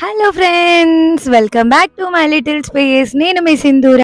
Hello friends welcome back to my little space నేను మీ సింధూర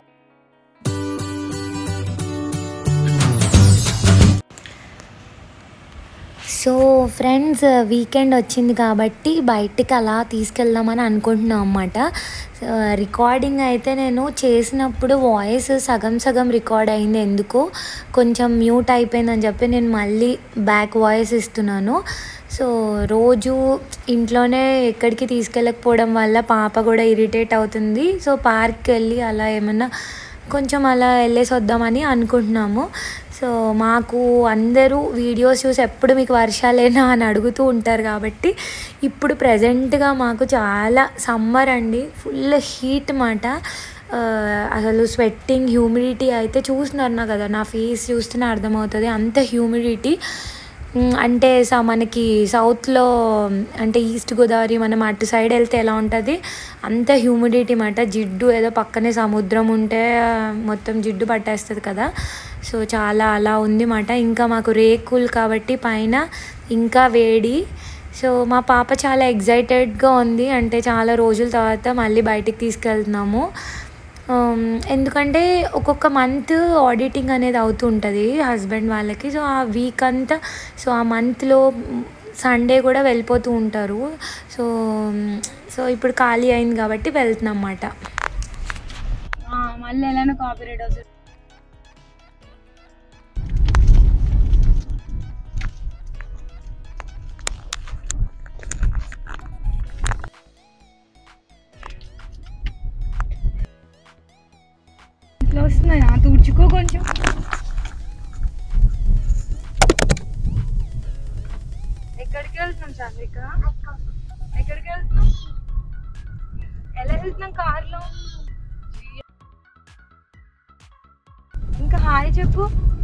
సో ఫ్రెండ్స్ వీకెండ్ వచ్చింది కాబట్టి బయటికి అలా తీసుకెళ్దామని అనుకుంటున్నాం అన్నమాట రికార్డింగ్ అయితే నేను చేసినప్పుడు వాయిస్ సగం సగం రికార్డ్ అయింది ఎందుకో కొంచెం మ్యూట్ అయిపోయిందని చెప్పి నేను మళ్ళీ బ్యాక్ వాయిస్ ఇస్తున్నాను సో రోజు ఇంట్లోనే ఎక్కడికి తీసుకెళ్ళకపోవడం వల్ల పాప కూడా ఇరిటేట్ అవుతుంది సో పార్క్కి వెళ్ళి అలా ఏమన్నా కొంచెం అలా వెళ్ళేసి వద్దామని అనుకుంటున్నాము సో మాకు అందరూ వీడియోస్ చూసి ఎప్పుడు మీకు వర్షాలేనా అని అడుగుతూ ఉంటారు కాబట్టి ఇప్పుడు ప్రజెంట్గా మాకు చాలా సమ్మర్ అండి ఫుల్ హీట్ మాట ఆ, అసలు స్వెట్టింగ్ హ్యూమిడిటీ అయితే చూస్తున్నారు కదా నా ఫేస్ చూస్తేనే అర్థమవుతుంది అంత హ్యూమిడిటీ మ్, అంటే స మనకి సౌత్లో అంటే ఈస్ట్ గోదావరి మనం అటు సైడ్ వెళ్తే ఎలా ఉంటుంది అంత హ్యూమిడిటీ మాట జిడ్డు ఏదో పక్కనే సముద్రం ఉంటే ఆ, మొత్తం జిడ్డు పట్టేస్తుంది కదా సో చాలా అలా ఉంది మాట ఇంకా మాకు రేకులు కాబట్టి పైన ఇంకా వేడి సో మా పాప చాలా ఎగ్జైటెడ్గా ఉంది అంటే చాలా రోజుల తర్వాత మళ్ళీ బయటికి తీసుకెళ్తున్నాము Um, ఎందుకంటే ఒక్కొక్క మంత్ ఆడిటింగ్ అనేది అవుతూ ఉంటుంది హస్బెండ్ వాళ్ళకి సో ఆ వీక్ అంతా సో ఆ మంత్లో సండే కూడా వెళ్ళిపోతూ ఉంటారు సో సో ఇప్పుడు ఖాళీ అయింది కాబట్టి వెళ్తున్నాం అన్నమాట మళ్ళీ ఎలానో కాపీరైట్ వస్తుంది ఇట్లా వస్తున్నాయా తుడుచుకో కొంచెం ఎక్కడికి వెళ్తున్నాం చంద్రిక ఎక్కడికి వెళ్తున్నాం ఎలా వెళ్తున్నాం కార్లో ఇంకా హాయ్ చెప్పు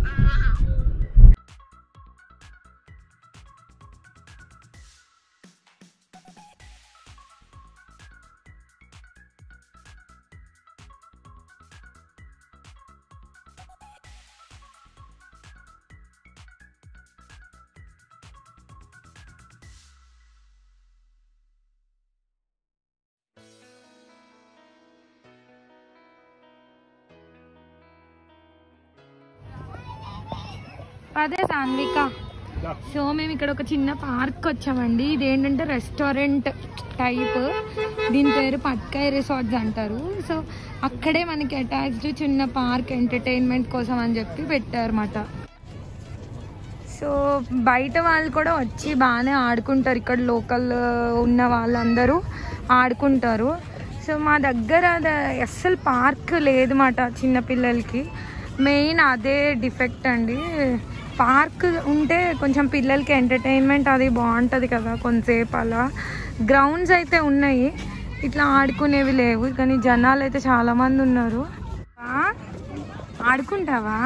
అదే సాన్విక సో మేము ఇక్కడ ఒక చిన్న పార్క్ వచ్చామండి ఇదేంటంటే రెస్టారెంట్ టైప్ దీని పేరు పట్కాయ్ రిసార్ట్స్ అంటారు సో అక్కడే మనకి అటాచ్డ్ చిన్న పార్క్ ఎంటర్టైన్మెంట్ కోసం అని చెప్పి పెట్టారన్నమాట సో బయట వాళ్ళు కూడా వచ్చి బాగానే ఆడుకుంటారు ఇక్కడ లోకల్ ఉన్న వాళ్ళందరూ ఆడుకుంటారు సో మా దగ్గర అది అస్సలు పార్క్ లేదు మాట చిన్నపిల్లలకి మెయిన్ అదే డిఫెక్ట్ అండి పార్క్ ఉంటే కొంచెం పిల్లలకి ఎంటర్టైన్మెంట్ అది బాగుంటుంది కదా కొంతసేపు అలా గ్రౌండ్స్ అయితే ఉన్నాయి ఇట్లా ఆడుకునేవి లేవు కానీ జనాలు అయితే చాలామంది ఉన్నారు ఆ? ఆడుకుంటావా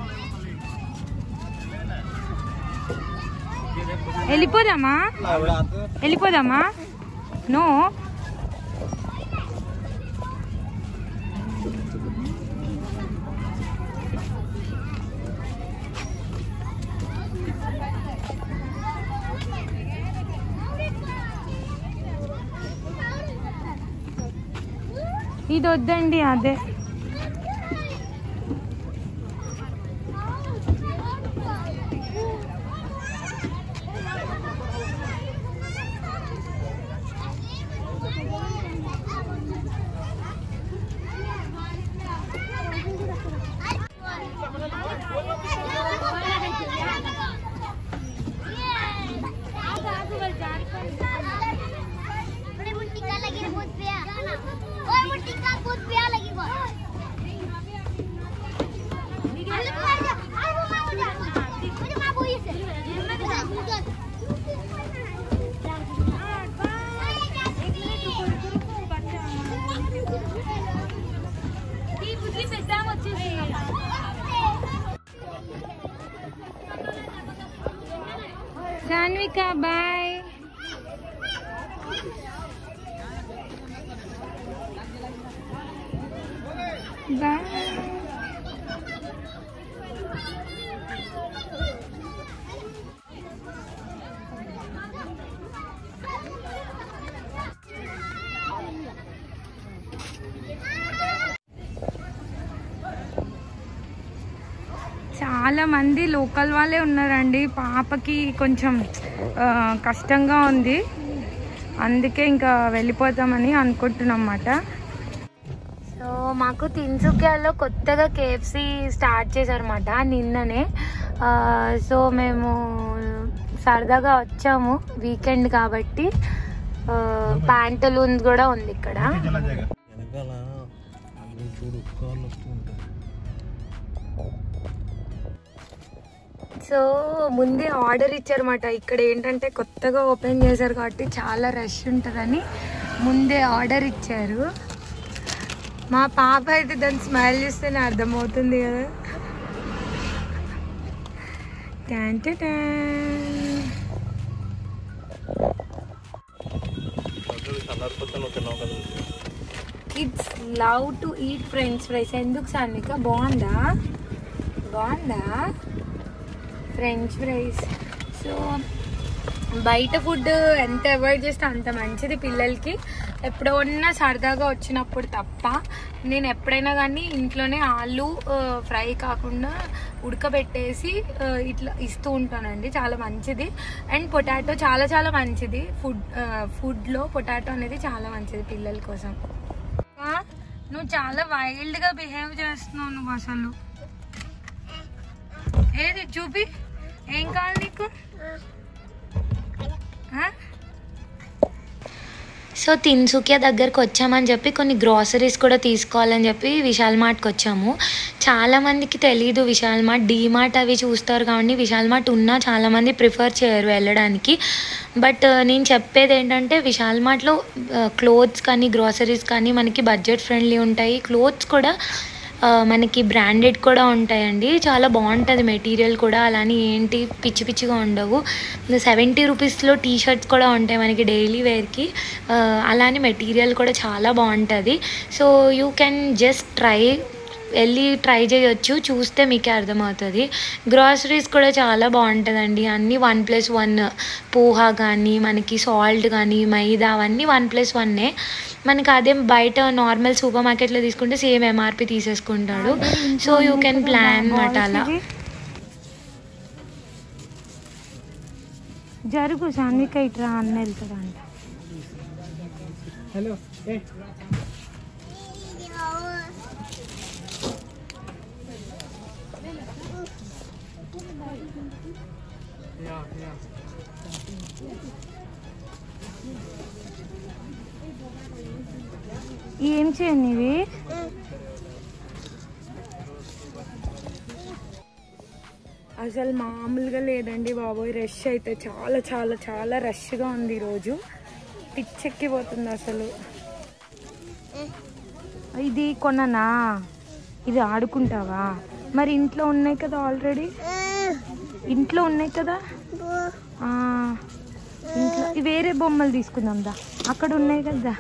వెళ్ళిపోదామా వెళ్ళిపోదామా నో ఇది వద్దండి అదే बड़े मुट्ठी का लगी बहुत पिया और मुट्ठी का बहुत पिया लगी बहुत अरे तू आ जा अरे वो मां हो जा मुझे मां बोली से సాన్విక బాయ్ బాయ్ చాలా మంది లోకల్ వాళ్ళే ఉన్నారండి పాపకి కొంచెం ఆ, కష్టంగా ఉంది అందుకే ఇంకా వెళ్ళిపోతామని అనుకుంటున్నాం అన్నమాట సో మాకు తిన్సుకియాలో కొత్తగా కేఎఫ్సి స్టార్ట్ చేశారన్నమాట నిన్ననే ఆ, సో మేము సరదాగా వచ్చాము వీకెండ్ కాబట్టి ఆ, ప్యాంటలూన్స్ కూడా ఉంది ఇక్కడ వెనకాల అవి చూడు కార్లు వస్తూ ఉంటాయి సో ముందే ఆర్డర్ ఇచ్చారన్నమాట ఇక్కడ ఏంటంటే కొత్తగా ఓపెన్ చేశారు కాబట్టి చాలా రష్ ఉంటుందని ముందే ఆర్డర్ ఇచ్చారు మా పాప అయితే దాన్ని స్మైల్ చూస్తేనే అర్థమవుతుంది కదా ట్యాన్ టు ట్యాన్. చల్లారిపోతే నువ్వు తిన్నావు కదా kids love to eat French fries ఎందుకు సాన్విక బాగుందా బాగుందా ఫ్రెంచ్ ఫ్రైస్ సో బయట ఫుడ్ ఎంత అవాయిడ్ చేస్తే అంత మంచిది పిల్లలకి ఎప్పుడన్నా సరదాగా వచ్చినప్పుడు తప్ప నేను ఎప్పుడైనా కానీ ఇంట్లోనే ఆలు ఆ, ఫ్రై కాకుండా ఉడకబెట్టేసి ఆ, ఇట్లా ఇస్తూ ఉంటానండి చాలా మంచిది అండ్ పొటాటో చాలా చాలా మంచిది ఫుడ్ ఆ, ఫుడ్లో పొటాటో అనేది చాలా మంచిది పిల్లల కోసం ఆ, నువ్వు చాలా వైల్డ్ గా బిహేవ్ చేస్తున్నావు నువ్వు అసలు ఏది చూపి ఏం కావాలి నీకు ఆ? సో తిన్సుకియా దగ్గరకు వచ్చామని చెప్పి కొన్ని గ్రాసరీస్ కూడా తీసుకోవాలని చెప్పి విశాల్ మార్ట్కి వచ్చాము చాలామందికి తెలియదు విశాల్ మార్ట్ డీమార్ట్ అవి చూస్తారు కాబట్టి విశాల్ మార్ట్ ఉన్నా చాలామంది ప్రిఫర్ చేయరు వెళ్ళడానికి బట్ నేను చెప్పేది ఏంటంటే విశాల్ మార్ట్లో క్లోత్స్ కానీ గ్రాసరీస్ కానీ మనకి బడ్జెట్ ఫ్రెండ్లీ ఉంటాయి క్లోత్స్ కూడా ఆ, మనకి బ్రాండెడ్ కూడా ఉంటాయండి చాలా బాగుంటుంది మెటీరియల్ కూడా అలానే ఏంటి పిచ్చి పిచ్చిగా ఉండవు సెవెంటీ రూపీస్లో టీ షర్ట్స్ కూడా ఉంటాయి మనకి డైలీ వేర్కి ఆ, అలానే మెటీరియల్ కూడా చాలా బాగుంటుంది so you can just try వెళ్ళి ట్రై చేయొచ్చు చూస్తే మీకే అర్థమవుతుంది గ్రాసరీస్ కూడా చాలా బాగుంటుందండి అన్నీ వన్ ప్లస్ వన్ పోహా కానీ మనకి సాల్ట్ కానీ మైదా అవన్నీ వన్ ప్లస్ వన్నే మనకి అదే బయట నార్మల్ సూపర్ మార్కెట్లో తీసుకుంటే సేమ్ ఎంఆర్పి తీసేసుకుంటాడు సో యూ కెన్ ప్లాన్ అనమాట అలా ఇది. జరుగు సాన్విక ఇట్రా అన్న వెళ్తాడంట హలో ఏ ఏం చేయండి ఇవి అసలు మామూలుగా లేదండి బాబోయ్ రష్ అయితే చాలా చాలా చాలా రష్గా ఉంది ఈరోజు పిచ్చెక్కిపోతుంది అసలు ఇది కొననా ఇది ఆడుకుంటావా మరి ఇంట్లో ఉన్నాయి కదా ఆల్రెడీ ఇంట్లో ఉన్నాయి కదా ఆ, ఇంట్లో ఈ వేరే బొమ్మలు తీసుకుందాం దా అక్కడ ఉన్నాయి కదా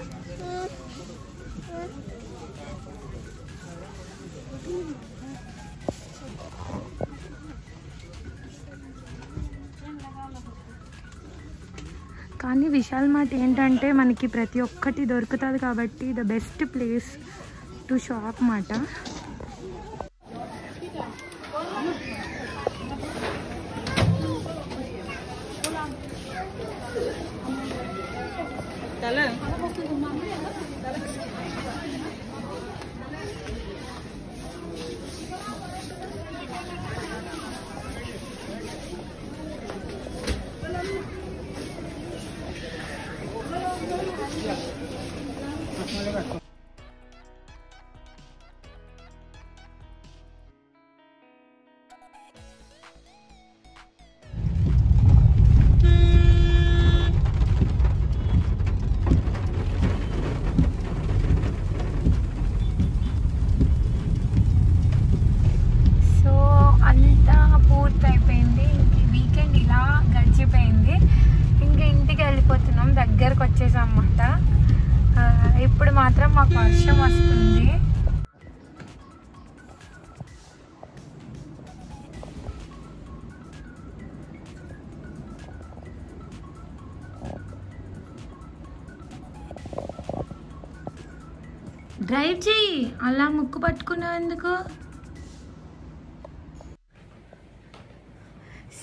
కానీ విశాల్ మార్ట్ ఏంటంటే మనకి ప్రతి ఒక్కటి దొరుకుతుంది కాబట్టి the best place to shop మాట సో అంతా పూర్తయిపోయింది ఇంక వీకెండ్ ఇలా గడిచిపోయింది ఇంకా ఇంటికి వెళ్ళిపోతున్నాం దగ్గరకు వచ్చేసాం అన్నమాట ఆ, ఇప్పుడు మాత్రం మాకు వర్షం వస్తుంది డ్రైవ్ చెయ్యి అలా ముక్కు పట్టుకున్నావు ఎందుకు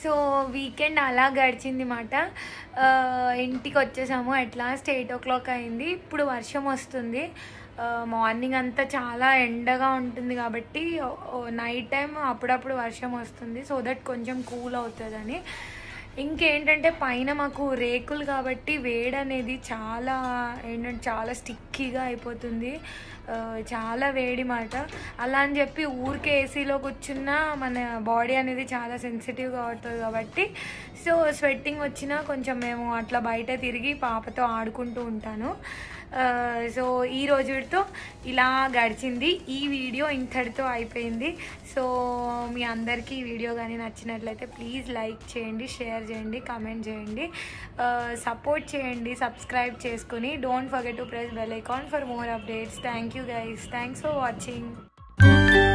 సో వీకెండ్ అలా గడిచింది మాట ఇంటికి వచ్చేసాము at last eight o'clock అయింది ఇప్పుడు వర్షం వస్తుంది మార్నింగ్ అంతా చాలా ఎండగా ఉంటుంది కాబట్టి నైట్ టైం అప్పుడప్పుడు వర్షం వస్తుంది సో దట్ కొంచెం కూల్ అవుతుందని ఇంకేంటంటే పైన మాకు రేకులు కాబట్టి వేడి అనేది చాలా ఏంటంటే చాలా స్టిక్కీగా అయిపోతుంది ఆ, చాలా వేడి మాట అలా అని చెప్పి ఊరికే ఏసీలో కూర్చున్నా మన బాడీ అనేది చాలా సెన్సిటివ్గా అవుతుంది కాబట్టి సో స్వెట్టింగ్ వచ్చినా కొంచెం మేము అట్లా బయట తిరిగి పాపతో ఆడుకుంటూ ఉంటాను ఆ, సో ఈ రోజుతో ఇలా గడిచింది ఈ వీడియో ఇంతటితో అయిపోయింది సో మీ అందరికీ ఈ వీడియో కానీ నచ్చినట్లయితే ప్లీజ్ లైక్ చేయండి షేర్ చేయండి కామెంట్ చేయండి సపోర్ట్ చేయండి సబ్స్క్రైబ్ చేసుకుని don't forget to press bell icon for more updates thank you guys thanks for watching